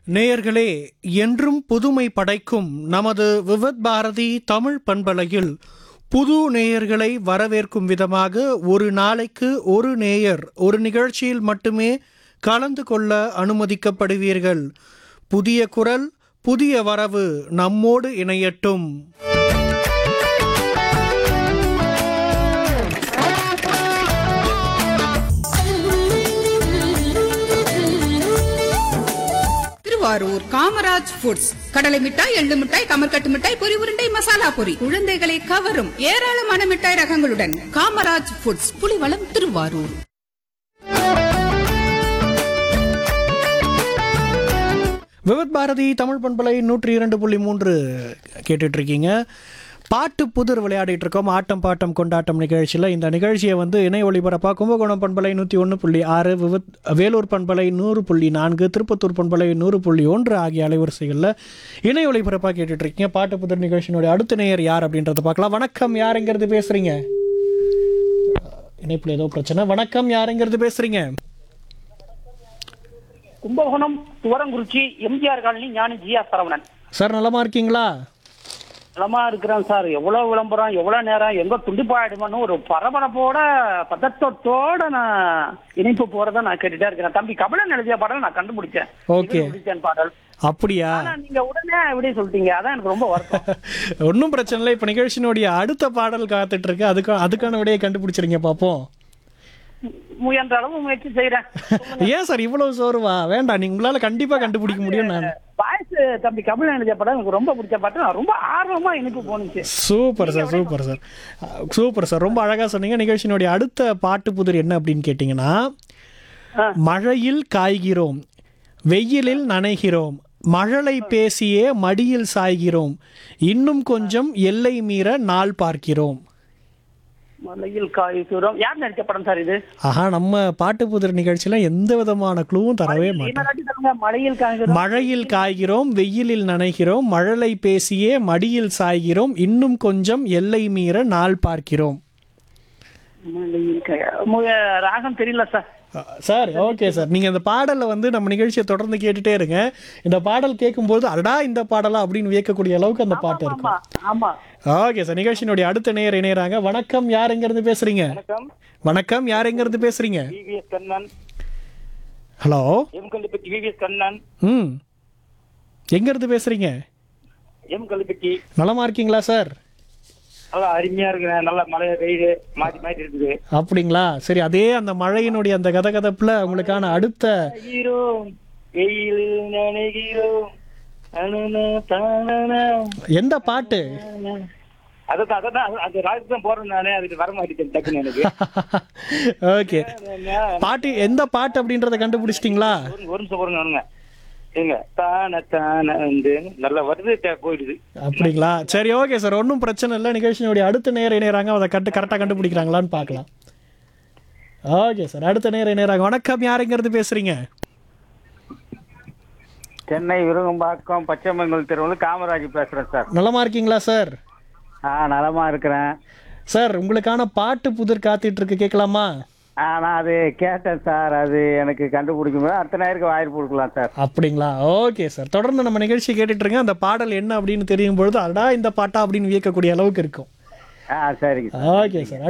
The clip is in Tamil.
நேயர்களே என்றும் புதுமை படைக்கும் நமது விவத் பாரதி தமிழ் பண்பலையில் புது நேயர்களை வரவேற்கும் விதமாக ஒரு நாளைக்கு ஒரு நேயர் ஒரு நிகழ்ச்சியில் மட்டுமே கலந்து கொள்ள அனுமதிக்கப்படுவீர்கள் புதிய குரல் புதிய வரவு நம்மோடு இணையட்டும் திருவாரூர் காமராஜ் ஃபுட்ஸ் கடலை மிட்டாய் எள்ளு மிட்டாய் கமர்கட்டு மிட்டாய் பொரி உருண்டை மசாலா பொரி குழந்தைகளை கவரும் ஏராளமான மிட்டாய் ரகங்களுடன் காமராஜ் ஃபுட்ஸ் புலிவளம் திருவாரூர் விவத் பாரதி தமிழ் பண்பலை நூற்றி இரண்டு புள்ளி மூன்று கேட்டுட்டு இருக்கீங்க பாட்டு புதிர் விளையாடிட்டு இருக்கோம் ஆட்டம் பாட்டம் கொண்டாட்டம் நிகழ்ச்சியில் இந்த நிகழ்ச்சியை வந்து இணை ஒளிபரப்பா கும்பகோணம் பண்பலை நூற்றி ஒன்று புள்ளி ஆறு விவத் வேலூர் பண்பலை நூறு புள்ளி நான்கு திருப்பத்தூர் பண்பலை நூறு புள்ளி ஒன்று ஆகிய அலைவரிசைகளில் இணை ஒளிபரப்பாக கேட்டுட்டு இருக்கீங்க பாட்டு புதிர் நிகழ்ச்சியினுடைய அடுத்த நேயர் யார் அப்படின்றத பார்க்கலாம் வணக்கம் யாருங்கிறது பேசுறீங்க இணைப்பில் ஏதோ பிரச்சனை வணக்கம் யாருங்கிறது பேசுறீங்க கும்பகோணம் துவரங்குறிச்சி எம்ஜிஆர் காலனி ஞானி ஜியா சரவணன் சார் நலமா இருக்கீங்களா நலமா இருக்கிறேன் சார் எவ்வளவு விளம்பரம் எவ்வளவு நேரம் எங்க துண்டிப்பாயிடுமான்னு ஒரு பரபரப்போட பதட்டத்தோட நான் இணைப்பு போறத நான் கேட்டுட்டே இருக்கிறேன் தம்பி கபிலன் எழுதிய பாடல் நான் கண்டுபிடிச்சேன் Okay. இது முடிச்சேன் பாடல் அப்படியா ஆனா நீங்க உடனே எப்படி சொல்லிட்டீங்க அதான் எனக்கு ரொம்ப வருத்தம் ஒன்றும் பிரச்சனை இல்லை இப்போ நிகழ்ச்சியினுடைய அடுத்த பாடல் காத்துட்டு இருக்கு அதுக்கு அதுக்கான விடையை கண்டுபிடிச்சிருங்க பார்ப்போம் முயன்ற அளவு முயற்சி செய்யறேன் ஏன் சார் இவ்வளவு சோர்வா வேண்டாம் நீங்க உங்களால கண்டிப்பா கண்டுபிடிக்க முடியும் நான் வாய்ஸ் தம்பி கபிலன் எழுதிய படம் எனக்கு ரொம்ப பிடிச்ச பாட்டு நான் ரொம்ப ஆர்வமா இணைப்பு போனுச்சு super sir super sir super sir ரொம்ப அழகா சொன்னீங்க நிகழ்ச்சியினுடைய அடுத்த பாட்டு புதிர் என்ன அப்படின்னு கேட்டிங்கன்னா ஆ. மழையில் காய்கிறோம் வெயிலில் நனைகிறோம் மழலை பேசியே மடியில் சாய்கிறோம் இன்னும் கொஞ்சம் எல்லை மீற நாள் பார்க்கிறோம் மலையில் காய் தூரம் யார் நடிச்ச படம் சார் இது ஆஹா நம்ம பாட்டு புதிர் நிகழ்ச்சியில எந்த விதமான க்ளூவும் தரவே மாட்டோம் இன்னொரு தருங்க மலையில் காய்கிறோம் மழையில் காய்கிறோம் வெயிலில் நனைகிறோம் மழலை பேசியே மடியில் சாய்கிறோம் இன்னும் கொஞ்சம் எல்லை மீற நாள் பார்க்கிறோம் மலையில் காய் மு- ராகம் தெரியல சார் அஹ், சார் ஓகே சார் நீங்க இந்த பாடலை வந்து நம்ம நிகழ்ச்சியை தொடர்ந்து கேட்டுட்டே இருங்க இந்த பாடல் கேட்கும்போது அடடா இந்த பாடலா அப்படின்னு வியக்கக்கூடிய அளவுக்கு அந்த பாட்டு ஆமா இருக்கும் ஆமா ஓகே சார் நிகழ்ச்சியினுடைய அடுத்த நேயர் இணையறாங்க வணக்கம் யார் எங்க இருந்து பேசுறீங்க வணக்கம் வணக்கம் யார் எங்க இருந்து பேசுறீங்க VVS Kannan hello M Kalluppatti VVS Kannan ம் எங்க இருந்து பேசுறீங்க எம் கல்லுப்பட்டி நலமா இருக்கீங்களா சார் நல்லா அருமையா இருக்கிறேன் நல்ல மழை வெயில் மாத்தி மாத்தி இருக்குது அப்படிங்களா சரி அதே அந்த மழையினுடைய அந்த கதகதப்புல உங்களுக்கான அடுத்த ஹீரோ வெயில் நினைகிறோம் அனன தானன. எந்த பாட்டு அதான் அதான் அந்த ராஜ்க்கு தான் போறேன் நானே அதுக்கு வர மாட்டேன் டக்குன்னு எனக்கு ஓகே பாட்டு எந்த பாட்டு அப்படின்றத கண்டுபிடிச்சிட்டிங்களா ஒரு ஒரு நிமிஷம் போறேங்க வருங்க ஏங்க தான தான வந்து நல்லா வருது தே- போயிடுது அப்படிங்களா சரி ஓகே சார் ஒன்றும் பிரச்சனை இல்லை நிகழ்ச்சியினுடைய அடுத்த நேரம் இணையறாங்க அதை கட்டு கரெக்டாக கண்டுபிடிக்கிறாங்களான்னு பார்க்கலாம் ஓகே சார் அடுத்த நேரம் இணையறாங்க வணக்கம் யாருங்கிறது பேசுறீங்க சென்னை விருகம்பாக்கம் பச்சைமங்கல் தெருவில் காமராஜ் பேசுறேன் சார் நலமா இருக்கீங்களா சார் ஆ நலமா இருக்கிறேன் சார் உங்களுக்கான பாட்டு புதிர் காத்துட்டு இருக்கு கேட்கலாமா ஆ நான் அது கேட்டேன் சார் அது எனக்கு கண்டுபிடிக்கும் போது அடுத்த நேருக்கு வாய்ப்பு கொடுக்கலாம் சார் அப்படிங்களா ஓகே சார் தொடர்ந்து நம்ம நிகழ்ச்சி கேட்டுட்டு இருங்க அந்த பாடல் என்ன அப்படின்னு தெரியும் பொழுது அடா இந்த பாட்டா அப்படின்னு வியக்கக்கூடிய அளவுக்கு இருக்கும் ஆ சரிங்க சார் ஓகே சார்